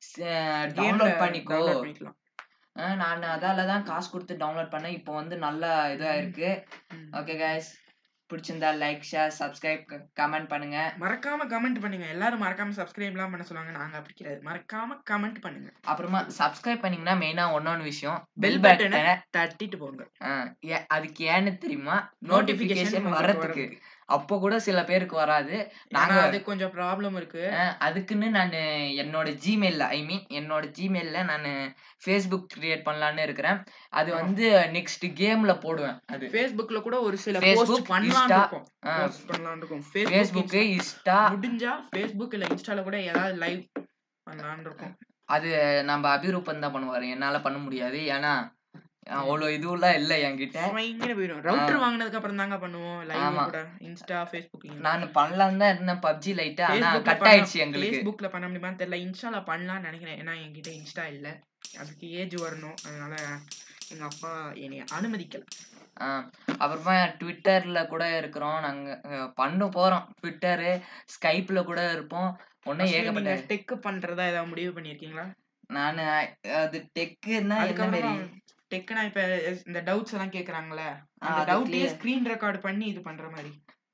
கேம்ல டவுன்லோட் பண்ணிக்கோ download பண்ணிக்கலாம் அஹ் நான் அதால தான் காசு கொடுத்து டவுன்லோட் பண்ணேன் இப்போ வந்து நல்லா இதா இருக்கு ம். ஓகே guys பிடிச்சிருந்தா லைக் ஷேர் சப்ஸ்கிரைப் கமெண்ட் பண்ணுங்க மறக்காம கமெண்ட் பண்ணுங்க எல்லாரும் மறக்காம சப்ஸ்கிரைப் எல்லாம் பண்ண சொல்லுவாங்க நாங்க அப்படி கிடையாது மறக்காம கமெண்ட் பண்ணுங்க அப்புறமா சப்ஸ்கிரைப் பண்ணீங்கன்னா மெயினா ஒன்னொன்னு விஷயம் பெல் பெல் பட்டனை பட்டனை தட்டிட்டு போங்க அதுக்கு ஏன்னு தெரியுமா Notification நோட்டிபிகேஷன் உங்களுக்கு வர்றதுக்கு அப்போ கூட சில பேருக்கு வராது நாங்க நாங்க அது கொஞ்சம் ப்ராப்ளம் இருக்கு அஹ் அதுக்குன்னு நான் என்னோட ஜிமெயில்ல ஐ மீன் என்னோட ஜிமெயில்ல நான் ஃபேஸ்புக் கிரியேட் பண்ணலான்னு இருக்கிறேன் அது ஆ. வந்து நெக்ஸ்ட் கேம்ல போடுவேன் அது ஃபேஸ்புக்ல கூட ஒரு சில Facebook, போஸ்ட் பண்ணலாம் Insta, இருக்கும் அஹ் போஸ்ட் பண்ணலாம் இருக்கும் ஃபேஸ்புக் ஃபேஸ்புக் இன்ஸ்டா முடிஞ்சா ஃபேஸ்புக் இல்ல இன்ஸ்டால கூட ஏதாவது லைவ் பண்ணலாம்னு இருக்கும் அது நம்ம அபிரூபம் தான் பண்ணுவாரு என்னால பண்ண முடியாது ஏன்னா அவ்வளவு இதுவெல்லாம் இல்ல என்கிட்ட பயங்கர போயிடும் ரவுட்டர் வாங்குனதுக்கு அப்புறம் தாங்க பண்ணுவோம் லைவ் ஆமா. கூட இன்ஸ்டா ஃபேஸ்புக் நான் பண்ணலாம் தான் இருந்தேன் பப்ஜி லைட்டா ஆனா கட் ஆயிடுச்சு எங்களுக்கு ஃபேஸ்புக்ல பண்ண முடியுமான்னு தெரியல இன்ஸ்டால பண்ணலாம்னு நினைக்கிறேன் ஏன்னா என்கிட்ட இன்ஸ்டா இல்ல அதுக்கு ஏஜ் வரணும் அதனால எங்க அப்பா என்னை அனுமதிக்கல ஆஹ் அப்புறமா ட்விட்டர்ல கூட இருக்கிறோம் நாங்க அஹ் பண்ண போறோம் ட்விட்டரு ஸ்கைப்ல கூட இருப்போம் ஒன்னும் ஏகப்பட்ட டெக் பண்றதா ஏதாவது முடிவு பண்ணிருக்கீங்களா நானு அது டெக்குன்னா என்ன அதுக்கப்புறமா மாரி டெக்னா இப்ப இந்த டவுட்ஸ் எல்லாம் கேக்குறாங்கல்ல அந்த அது டவுட்டே clear. ஸ்கிரீன் ரெக்கார்ட் பண்ணி இது பண்ற மாதிரி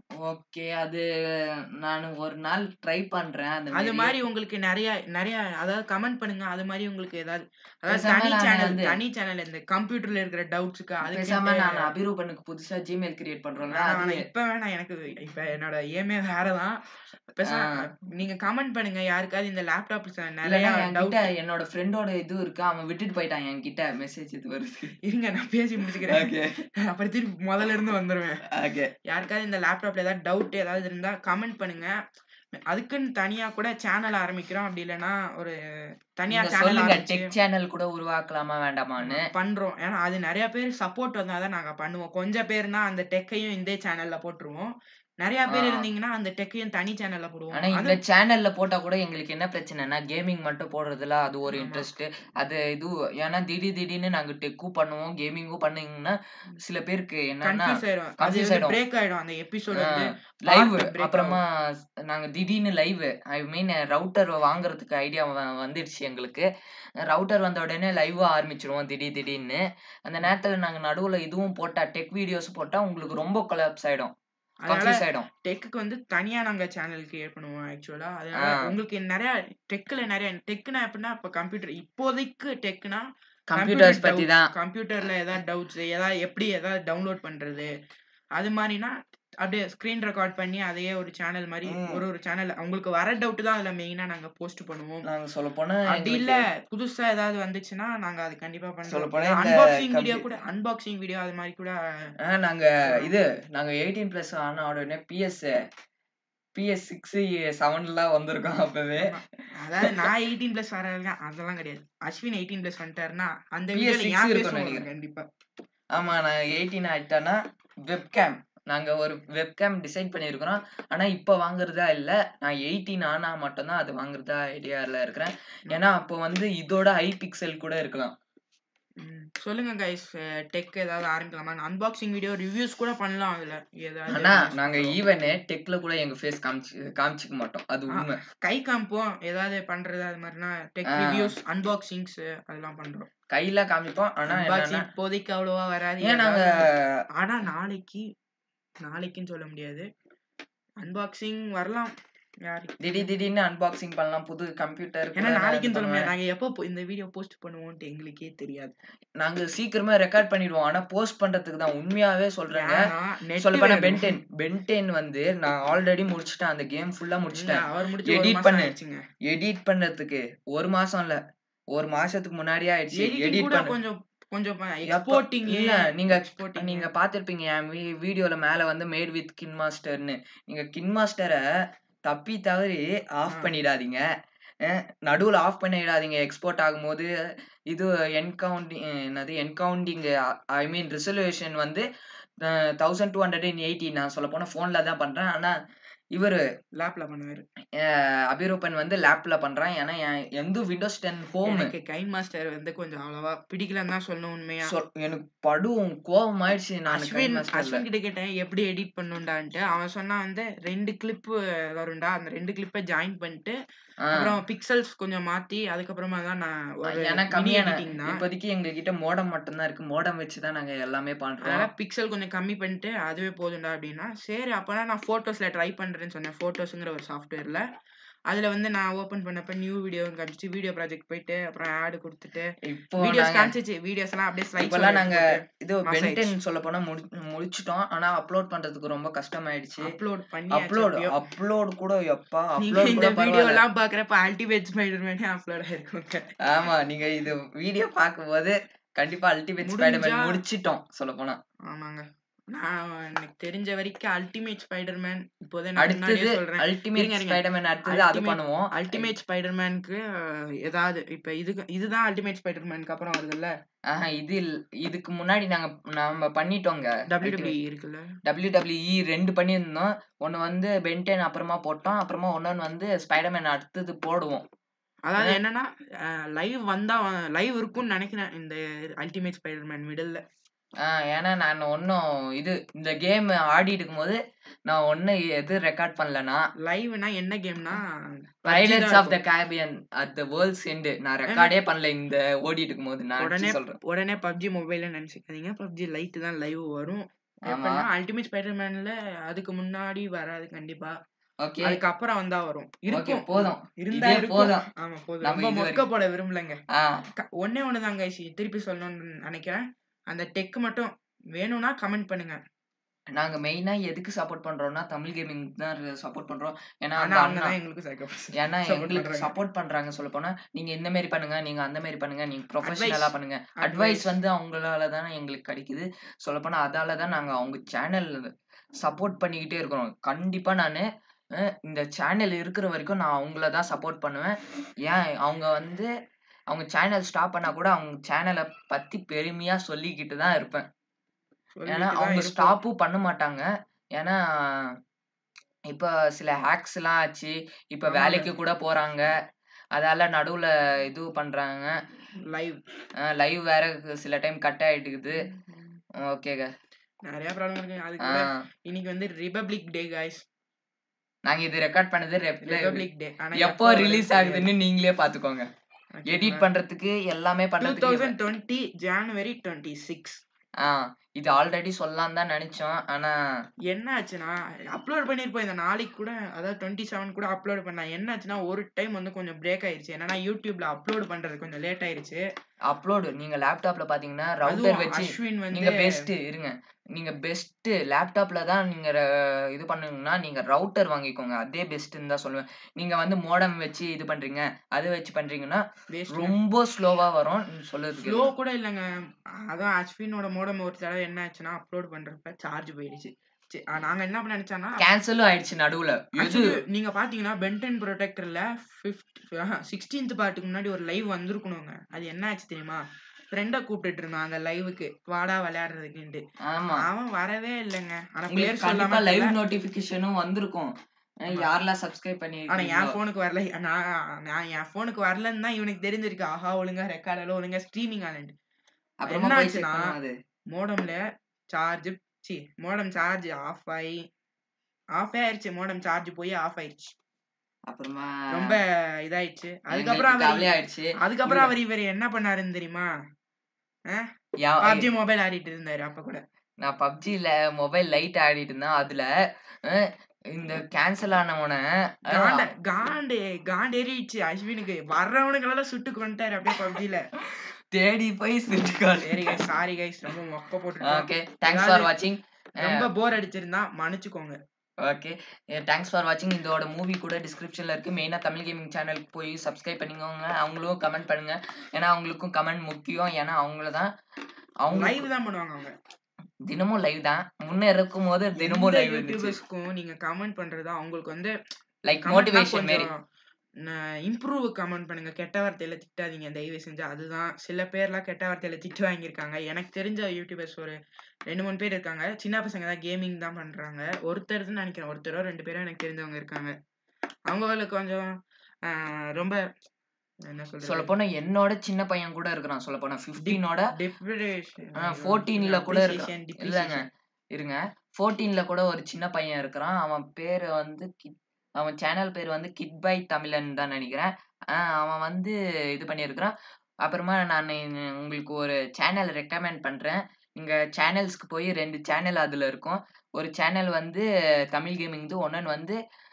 ஓகே அது நான் ஒரு நாள் ட்ரை பண்றேன் அந்த அது மாதிரி மாதிரி உங்களுக்கு நிறைய நிறைய அதாவது கமெண்ட் பண்ணுங்க அது மாதிரி உங்களுக்கு ஏதாவது அதாவது பேசாம தனி நானு சேனல் வந்து- தனி சேனல் இந்த கம்ப்யூட்டர்ல இருக்கிற டவுட்ஸ்க்கு பேசாம நான் அதுக்கு அபிரூபனுக்கு புதுசா ஜிமெயில் கிரியேட் பண்றோம்ல வேணாம், அது வேணாம், இப்ப வேணாம் எனக்கு இப்ப என்னோட ஏமே வேறதான் பேசாம ஆ. நீங்க கமெண்ட் பண்ணுங்க யாருக்காவது இந்த லேப்டாப் நிறைய இல்லைன்னா டவுட் என்கிட்ட என்னோட ஃப்ரெண்டோட இது இருக்கு அவன் விட்டுட்டு போயிட்டான் என்கிட்ட மெசேஜ் இது வருது இருங்க நான் பேசி முடிச்சுக்கிறேன் ஓகே அப்புறம் திருப்பி முதல்ல இருந்து வந்துருவேன் ஓகே யாருக்காவது இந்த லேப்டாப்ல ஏதாவது டவுட் ஏதாவது இருந்தா கமெண்ட் பண்ணுங்க அதுக்குன்னு தனியா கூட சேனல் ஆரம்பிக்கிறோம் அப்படி இல்லைன்னா ஒரு தனியா நீங்க சேனல் சொல்லுங்க ஆரம்பிச்சு டெக் சேனல் கூட உருவாக்கலாமா வேண்டாமான்னு பண்றோம் ஏன்னா அது நிறைய பேர் சப்போர்ட் வந்தாதான் நாங்க பண்ணுவோம் கொஞ்சம் பேர்னா அந்த டெக்கையும் இந்த சேனல்ல போட்டுருவோம் நிறைய பேர் ஆ. இருந்தீங்கன்னா அந்த டெக்கையும் தனி சேனல்ல ஆனா போடுவோம் இந்த அது சேனல்ல போட்டா கூட எங்களுக்கு என்ன பிரச்சனைனா கேமிங் மட்டும் போடுறதுல அது ஒரு ஆமா. இன்ட்ரெஸ்ட் அது இது ஏன்னா திடீர் திடீர்னு நாங்க டெக்கும் பண்ணுவோம் கேமிங்கும் பண்ணீங்கன்னா சில பேருக்கு என்னன்னா கன்ஃபியூஸ் ஆயிடும் அது confuse வந்து ஆயிடும். பிரேக் ஆயிடும் அந்த எபிசோட் வந்து லைவ் part break அப்புறமா நாங்க திடீர்னு லைவ் ஐ மீன் ரவுட்டர் வாங்குறதுக்கு ஐடியா வந்துடுச்சு எங்களுக்கு ரவுட்டர் வந்த உடனே லைவ் ஆரம்பிச்சிருவோம் திடீர் திடீர்னு அந்த நேரத்துல நாங்க நடுவுல இதுவும் போட்டா டெக் வீடியோஸ் போட்டா உங்களுக்கு ரொம்ப கொலாப்ஸ் ஆயிடும் அதனால கன்ஃபியூஸ் ஆயிடும் டெக்குக்கு வந்து தனியா நாங்க சேனல் கிரியேட் பண்ணுவோம் ஆக்சுவலா அதனால ஆ. உங்களுக்கு நிறைய டெக்ல நிறைய டெக்னா எப்படின்னா இப்ப கம்ப்யூட்டர் இப்போதைக்கு டெக்னா கம்ப்யூட்டர்ஸ் பத்தி தான் கம்ப்யூட்டர்ல ஏதாவது டவுட்ஸ் ஏதாவது எப்படி ஏதாவது டவுன்லோட் பண்றது அது மாதிரினா அப்படியே ஸ்கிரீன் ரெக்கார்ட் பண்ணி அதையே ஒரு சேனல் மாதிரி ம். ஒரு ஒரு சேனல் உங்களுக்கு வர டவுட் தான் அதுல மெயினா நாங்க போஸ்ட் பண்ணுவோம் நாங்க சொல்ல போனா அப்படி இல்ல புதுசா ஏதாவது வந்துச்சுன்னா நாங்க அது கண்டிப்பா சொல்லப் பண்றோம் போனா இந்த அன்பாக்சிங் வீடியோ compu- கூட அன்பாக்சிங் வீடியோ அது மாதிரி கூட நாங்க இது நாங்க எயிட்டீன் பிளஸ் ஆன உடனே பிஎஸ் பிஎஸ் சிக்ஸ் செவன்லாம் வந்திருக்கோம் அப்பவே அதாவது நான் எயிட்டீன் பிளஸ் வர வரைக்கும் அதெல்லாம் கிடையாது அஸ்வின் எயிட்டீன் பிளஸ் வந்துட்டாருன்னா அந்த PS6 வீடியோல என் இருக்கும் face வரும் நினைக்கிறேன். கண்டிப்பா ஆமா நான் எயிட்டீன் ஆயிட்டேன்னா வெப்கேம் நாங்க ஒரு வெப்கேம் டிசைட் பண்ணியிருக்கிறோம் ஆனா இப்ப வாங்குறதா இல்ல நான் எயிட்டீன் ஆனா மட்டும்தான் அது வாங்குறதா ஐடியால இருக்கிறேன் ஏன்னா அப்போ வந்து இதோட ஹை பிக்சல் கூட இருக்கலாம் ம். சொல்லுங்க கைஸ் டெக் ஏதாவது ஆரம்பிக்கலாமா அன்பாக்சிங் வீடியோ ரிவ்யூஸ் கூட பண்ணலாம் அதுல ஏதாவது ஆனா reviews நாங்க பண்றோம். ஈவனு டெக்ல கூட எங்க ஃபேஸ் காமிச்சு காமிச்சிக்க மாட்டோம் அது ஆ. உண்மை கை காமிப்போம் ஏதாவது பண்றது அது மாதிரினா டெக் ஆ. ரிவ்யூஸ் அன்பாக்சிங்ஸ் அதெல்லாம் பண்றோம் கையில காமிப்போம் ஆனா அன்பாக்சிங் என்னன்னா இப்போதைக்கு அவ்வளவா வராது ஏன் நாங்க ஏதாவது- ஆனா நாளைக்கு நாளைக்குன்னு சொல்ல முடியாது அன்பாக்சிங் வரலாம் யாருக்கு திடீர் திடீர்னு அன்பாக்சிங் பண்ணலாம் புது கம்ப்யூட்டர் ஏன்னா நாளைக்குன்னு சொல்ல முடியாது நாங்க எப்போ போ- இந்த வீடியோ போஸ்ட் பண்ணுவோம்ட்டு எங்களுக்கே தெரியாது நாங்க சீக்கிரமா ரெக்கார்ட் பண்ணிடுவோம் ஆனா போஸ்ட் பண்றதுக்கு தான் உண்மையாவே சொல்றேங்க ஏன்னா net சொல்ல போனா வேணும். பென்டென் பென்டென் வந்து நான் ஆல்ரெடி முடிச்சிட்டேன் அந்த கேம் ஃபுல்லா இல்ல, முடிச்சிட்டேன் அவர் முடிச்சு ஒரு edit மாசம் பண்ணு. ஆயிடுச்சுங்க. எடிட் பண்றதுக்கு ஒரு மாசம் இல்ல ஒரு மாசத்துக்கு முன்னாடியே ஆயிடுச்சு Editing எடிட் கூட பண்ண கொஞ்சம் கொஞ்சம் எப்ப- எக்ஸ்போர்ட்டிங் இல்ல நீங்க எக்ஸ்போர்ட்டிங் நீங்க பாத்திருப்பீங்க என் வீடியோல மேல வந்து மேட் வித் கின் மாஸ்டர்னு நீங்க கின் மாஸ்டரை தப்பி தவறி ஆஃப் ஆ. பண்ணிடாதீங்க அஹ் நடுவுல ஆஃப் பண்ணிடாதீங்க எக்ஸ்போர்ட் ஆகும்போது இது என்கவுண்டிங் என்னது என்கவுண்டிங் ஐ மீன் ரிசல்யூஷன் வந்து thousand two hundred and eighty நான் சொல்ல போனா போன்ல தான் பண்றேன் ஆனா இவரு லேப்ல பண்ணுவாரு அஹ் அபிரூபன் வந்து லேப்ல பண்றான் ஏன்னா என் எந்த விண்டோஸ் டென் ஹோம் எனக்கு கைன் மாஸ்டர் வந்து கொஞ்சம் அவ்வளவா பிடிக்கலன்னு தான் சொல்லணும் உண்மையா எனக்கு படும் கோவம் ஆயிடுச்சு நான் அஸ்வின் அஸ்வின் கிட்ட கேட்டேன் எப்படி எடிட் பண்ணுண்டான்ட்டு அவன் சொன்னா வந்து ரெண்டு கிளிப் வரும்டா அந்த ரெண்டு கிளிப்பை ஜாயின் பண்ணிட்டு அப்புறம் பிக்சல்ஸ் கொஞ்சம் மாத்தி அதுக்கப்புறமா தான் நான் ஒரு ஏன்னா mini கம்மியான editing தான் இப்போதைக்கு எங்க கிட்ட மோடம் மட்டும்தான் இருக்கு மோடம் வச்சுதான் நாங்க எல்லாமே அதனால பண்றோம் பிக்சல் கொஞ்சம் கம்மி பண்ணிட்டு அதுவே போதும்டா அப்படின்னா சரி அப்பனா நான் போட்டோஸ்ல ட்ரை பண்றேன்னு சொன்னேன் போட்டோஸ்ங்கிற ஒரு சாஃப்ட்வேர்ல அதுல வந்து நான் ஓபன் பண்ணப்ப நியூ வீடியோ காமிச்சு வீடியோ ப்ராஜெக்ட் போயிட்டு அப்புறம் ஆட் கொடுத்துட்டு இப்போ வீடியோஸ் நாங்க காமிச்சிச்சு வீடியோஸ் எல்லாம் அப்படியே ஸ்லைட்ஸ் இப்பெல்லாம் நாங்க இது மாசம் பென்டென் சொல்ல போனா முடி- முடிச்சிட்டோம் ஆனா அப்லோட் பண்றதுக்கு ரொம்ப கஷ்டமாயிடுச்சு அப்லோட் பண்ணி அப்லோட் அப்லோட் கூட எப்பா நீங்க அப்லோட் இந்த கூட வீடியோ பரவாயில்ல எல்லாம் பாக்குறப்ப அல்டிமேட் ஸ்பைடர்மேனே அப்லோட் ஆயிருக்குங்க ஆமா நீங்க இது வீடியோ பார்க்கும்போது கண்டிப்பா அல்டிமேட் முடிஞ்சா- ஸ்பைடர்மேன் முடிச்சிட்டோம் சொல்ல போனா ஆமாங்க நான் எனக்கு தெரிஞ்ச வரைக்கும் அல்டிமேட் ஸ்பைடர்மேன் இப்போதே நான் முன்னாடியே அடுத்தது சொல்றேன் அல்டிமேட் இருங்க, இருங்க. ஸ்பைடர்மேன் அடுத்தது அது Ultimate- பண்ணுவோம் அல்டிமேட் ஸ்பைடர்மேனுக்கு ஏதாவது இப்ப இதுக்கு இதுதான் அல்டிமேட் ஸ்பைடர்மேனுக்கு அப்புறம் வருதுல்ல ஆஹா இது இல்ல- இதுக்கு முன்னாடி நாங்க நாம பண்ணிட்டோங்க டபிள்யூ டபிள்யூ இருக்குல்ல டபிள்யூ ரெண்டு பண்ணியிருந்தோம் ஒன்னு வந்து பென்டென் அப்புறமா போட்டோம் அப்புறமா ஒன்னொன்னு வந்து ஸ்பைடர்மேன் அடுத்தது போடுவோம் அதாவது என்னன்னா லைவ் வந்தா லைவ் இருக்கும்னு நினைக்கிறேன் இந்த அல்டிமேட் ஸ்பைடர்மேன் மிடில்ல ஆஹ் ஏன்னா நான் ஒன்னும் இது இந்த கேம் ஆடிட்டு இருக்கும்போது நான் ஒண்ணு எது ரெக்கார்ட் பண்ணலனா லைவ்னா என்ன கேம்னா pirates of the Caribbean at the world's end நான் ரெக்கார்டே பண்ணல இந்த ஓடிட்டு இருக்கும்போது நான் உடனே அடிச்சு சொல்றேன் உடனே பப்ஜி மொபைல்ல நினைச்சுக்காதீங்க பப்ஜி லைட் தான் லைவ் வரும் ஆமா. எப்பன்னா அல்டிமேட் ஸ்பைடர்மேன்ல அதுக்கு முன்னாடி வராது கண்டிப்பா ஓகே அதுக்கப்புறம் வந்தா வரும் ஓகே இருக்கும் போதும் இருந்தா இதே இருக்கும் போதும் ஆமா போதும் நம்ம ரொம்ப இது மொக்க போட விரும்பலங்க ஆஹ் க- ஒண்ணே ஒண்ணுதாங்க ஐசி திருப்பி சொல்லணும்னு நினைக்கிறேன் அந்த டெக் மட்டும் வேணும்னா கமெண்ட் பண்ணுங்க நாங்க மெயினா எதுக்கு சப்போர்ட் பண்றோம்னா தமிழ் கேமிங் தான் சப்போர்ட் பண்றோம் ஏன்னா ஆனா அந்த அவங்க அண்ணா தான் எங்களுக்கு sacrifice. ஏன்னா support எங்களுக்கு பண்றாங்க. சப்போர்ட் பண்றாங்க சொல்ல போனா நீங்க இந்த மாதிரி பண்ணுங்க நீங்க அந்த மாதிரி பண்ணுங்க நீங்க Advice. ப்ரொஃபஷனலா பண்ணுங்க Advice. அட்வைஸ் வந்து அவங்களால தானே எங்களுக்கு கிடைக்குது சொல்ல போனா அதால தான் நாங்க அவங்க சேனல் சப்போர்ட் பண்ணிக்கிட்டே இருக்கிறோம் கண்டிப்பா நானு அஹ், இந்த சேனல் இருக்கிற வரைக்கும் நான் அவங்கள தான் சப்போர்ட் பண்ணுவேன் ஏன் அவங்க வந்து அவங்க சேனல் ஸ்டாப் பண்ணா கூட அவங்க சேனலை பத்தி பெருமையா சொல்லிக்கிட்டு தான் இருப்பேன் சொல்லிட்டு ஏன்னா தான் அவங்க இருப்போம். ஸ்டாப்பும் பண்ண மாட்டாங்க ஏன்னா இப்ப சில ஹேக்ஸ் எல்லாம் ஆச்சு இப்ப ஆமாங்க. வேலைக்கு கூட போறாங்க அதால நடுவுல இது பண்றாங்க லைவ் லைவ் வேற சில டைம் கட் ஆயிட்டுக்குது ஓகேங்க நிறைய ப்ராப்ளம் இருக்கு அதுக்கு கூட இன்னைக்கு வந்து ரிபப்ளிக் டே காய்ஸ் நாங்க இது ரெக்கார்ட் பண்ணது rep- ரிபப்ளிக் டே ஆனா எப்போ ரிலீஸ் ஆகுதுன்னு நீங்களே பாத்துக்கோங்க எடிட் பண்றதுக்கு எல்லாமே டூ பண்றதுக்கு thousand twenty January twenty six ஆஹ் இது ஆல்ரெடி சொல்லலாம் தான் நினைச்சோம் ஆனா என்ன ஆச்சுன்னா அப்லோட் பண்ணிருப்போம் இந்த நாளைக்கு கூட அதாவது டுவெண்ட்டி செவன் கூட அப்லோட் பண்ணா என்ன ஆச்சுன்னா ஒரு டைம் வந்து கொஞ்சம் பிரேக் ஆயிருச்சு என்னன்னா யூடியூப்ல அப்லோட் பண்றது கொஞ்சம் லேட் ஆயிருச்சு அப்லோடு நீங்க லேப்டாப்ல பாத்தீங்கன்னா ரவுட்டர் அதுவும் வச்சு அஸ்வின் நீங்க வந்து பெஸ்ட் இருங்க நீங்க பெஸ்ட் லேப்டாப்ல தான் நீங்க ர- இது பண்ணுங்கன்னா நீங்க ரவுட்டர் வாங்கிக்கோங்க அதே பெஸ்ட்னு தான் சொல்லுவேன் நீங்க வந்து மோடம் வச்சு இது பண்றீங்க அது வச்சு பண்றீங்கன்னா வேஸ்ட் ரொம்ப ஸ்லோவா வரும் சொல்றதுக்கு ஸ்லோ கூட இல்லைங்க அதான் அஸ்வினோட மோடம் ஒரு தடவை என்ன ஆச்சுன்னா அப்லோட் பண்றப்ப சார்ஜ் போயிடுச்சு சரி, ஆ, நாங்க என்ன பண்ண நினைச்சோம்னா கேன்சலும் ஆயிடுச்சு நடுவுல எது Actually, நீங்க பாத்தீங்கன்னா பென்டன் ப்ரொடெக்டர்ல சிக்ஸ்டீன்த் பார்ட்டுக்கு முன்னாடி ஒரு லைவ் வந்திருக்கணுங்க அது என்ன ஆச்சு தெரியுமா ஃப்ரெண்ட கூப்பிட்டுட்டு இருந்தான் அந்த லைவுக்கு வாடா விளையாடுறதுக்குன்ட்டு ஆமா அவன் வரவே இல்லைங்க ஆனா பேர் உங்களுக்கு சொல்லாம கண்டிப்பா லைவ் தெரியல. நோட்டிபிகேஷனும் வந்திருக்கும் அஹ் ஆமா. யாரெல்லாம் சப்ஸ்கிரைப் பண்ணி ஆனா என் போனுக்கு வரல நான் நான் என் போனுக்கு வரலன்னு தான் இவனுக்கு தெரிஞ்சிருக்கு ஆஹா ஒழுங்கா ரெக்கார்ட் ஆகல ஒழுங்கா ஸ்ட்ரீமிங் ஆகலன்ட்டு அப்புறமா என்ன போய் check ஆச்சுன்னா, பண்ணுவோம் அது மோடம்ல சார்ஜ் சி மோடம் சார்ஜ் ஆஃப் ஆகி ஆஃப் ஆயிருச்சு மோடம் சார்ஜ் போய் ஆஃப் ஆயிருச்சு அப்புறமா ரொம்ப இதாயிடுச்சு அதுக்கப்புறம் எங்களுக்கு அவர் கவலை ஆயிடுச்சு அதுக்கப்புறம் அவர் இவர் என்ன பண்ணாருன்னு தெரியுமா யா- பப்ஜி மொபைல் ஆடிட்டு இருந்தாரு அப்ப கூட நான் பப்ஜில மொபைல் லைட் ஆடிட்டு இருந்தேன் அதுல அஹ், இந்த கேன்சல் ஆனவன காண்ட காண்டு காண்டு ஏறிடுச்சு அஸ்வினுக்கு வர்றவனுங்களெல்லாம் சுட்டு கொண்டுட்டாரு அப்படியே பப்ஜில தேடி போய் சுட்டுக்கால் சரி கைஸ் சாரி கைஸ் ரொம்ப மொக்க போட்டு ஓகே தேங்க்ஸ் ஃபார் வாட்சிங் ரொம்ப போர் அடிச்சிருந்தா மன்னிச்சுக்கோங்க ஓகே தேங்க்ஸ் ஃபார் வாட்சிங் இதோட மூவி கூட டிஸ்கிரிப்ஷன்ல இருக்கு மெயினா தமிழ் கேமிங் சேனலுக்கு போய் சப்ஸ்கிரைப் பண்ணிக்கோங்க அவங்களும் கமெண்ட் பண்ணுங்க ஏன்னா அவங்களுக்கும் கமெண்ட் முக்கியம் ஏன்னா அவங்கள தான் அவங்க லைவ் தான் பண்ணுவாங்க அவங்க தினமும் லைவ் தான் முன்ன இருக்கும் போது தினமும் லைவ் இருந்துச்சு யூடியூபர்ஸ்க்கும் நீங்க கமெண்ட் பண்றது அவங்களுக்கு வந்து லைக் மோட்டிவேஷன் மாரி இம்ப்ரூவ் கமெண்ட் பண்ணுங்க கெட்ட வார்த்தையில திட்டாதீங்க தயவு செஞ்சு அதுதான் சில பேர்லாம் கெட்ட வார்த்தையில திட்டு வாங்கியிருக்காங்க எனக்கு தெரிஞ்ச யூடியூபர்ஸ் ஒரு ரெண்டு மூணு பேர் இருக்காங்க சின்ன பசங்க தான் கேமிங் தான் பண்றாங்க ஒருத்தர் நினைக்கிறேன் ஒருத்தரோ ரெண்டு பேரோ எனக்கு தெரிஞ்சவங்க இருக்காங்க அவங்களுக்கு கொஞ்சம் ஆஹ், ரொம்ப என்ன சொல்ல சொல்றது போனா என்னோட சின்ன பையன் கூட இருக்கிறான் சொல்ல போனா பிப்டீனோட Depreciation. ஃபோர்டீன்ல கூட இருக்கான் Appreciation, இல்லங்க depreciation. இருங்க ஃபோர்டீன்ல கூட ஒரு சின்ன பையன் இருக்கிறான் அவன் பேரு வந்து கிட் அவன் சேனல் பேர் வந்து கிட் பை தமிழன் தான் நினைக்கிறேன் ஆஹ் அவன் வந்து இது பண்ணியிருக்கிறான் அப்புறமா நான் உங்களுக்கு ஒரு சேனல் ரெக்கமெண்ட் பண்றேன் நீங்க சேனல்ஸ்க்கு போய் ரெண்டு சேனல் அதுல இருக்கும் ஒரு சேனல் வந்து தமிழ் கேமிங் ஒன்னு வந்து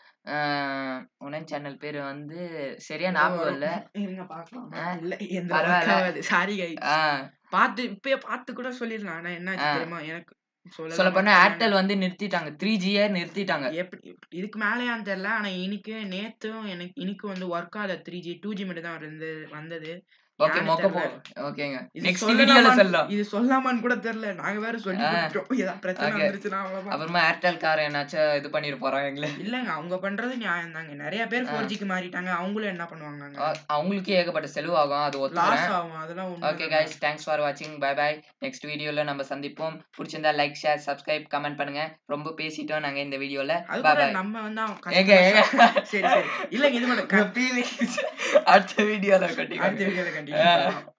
ஒன்னு சேனல் பேரு வந்து சரியா ஞாபகம் இல்ல இருங்க பாக்கலாம் ஆ, இல்ல எந்த பரவாயில்ல. work ஆகாது சாரி கை ஆஹ் பார்த்து இப்பயே பார்த்து கூட சொல்லிடலாம் ஆனா என்ன ஆ. தெரியுமா எனக்கு சொல்லலாம் சொல்ல போனா மாட்டாங்க. ஏர்டெல் வந்து நிறுத்திட்டாங்க த்ரீ ஜியே நிறுத்திட்டாங்க எப்படி இதுக்கு மேலயான்னு தெரியல ஆனா இன்னைக்கு நேத்தும் எனக்கு இன்னைக்கு வந்து ஒர்க் ஆகல த்ரீ ஜி டூ ஜி மட்டும் தான் வந்து வந்தது ஓகே ஏன்னு மொக்க போ தெரியல. ஓகேங்க இது நெக்ஸ்ட் வீடியோல சொல்லலாமான்னு- சொல்லலாம் இது சொல்லாமான்னு கூட தெரியல நாங்க வேற சொல்லி ஆ. கொடுத்துட்டோம் ஏதாவது பிரச்சனை Okay. வந்துருச்சுன்னா அவ்வளவுதான் அப்புறமா ஏர்டெல் கார் என்னாச்சும் இது பண்ணிட்டு போறாங்க எங்களை இல்லங்க அவங்க பண்றது நியாயம் தாங்க நிறைய பேர் ஆ. ஃபோர் ஜிக்கு மாறிட்டாங்க அவங்களும் என்ன பண்ணுவாங்க அ- அவங்களுக்கே ஏகப்பட்ட செலவாகும் அது லாஸ் ஒத்துக்கிறேன் ஆகும் அதெல்லாம் ஓகே உண்மை கைஸ் தேங்க்ஸ் ஃபார் வாட்சிங் பை பை நெக்ஸ்ட் வீடியோல நம்ம சந்திப்போம் பிடிச்சிருந்தா லைக் ஷேர் சப்ஸ்கிரைப் கமெண்ட் பண்ணுங்க ரொம்ப பேசிட்டோம் நாங்க இந்த வீடியோல அது பை கூட பை நம்ம வந்து அவன் ஏங்க ஏங்க சரி சரி இல்லங்க இது மட்டும் அடுத்த வீடியோல கட்டிக்கோங்க அடுத்த வீடியோல கண்டிப்பா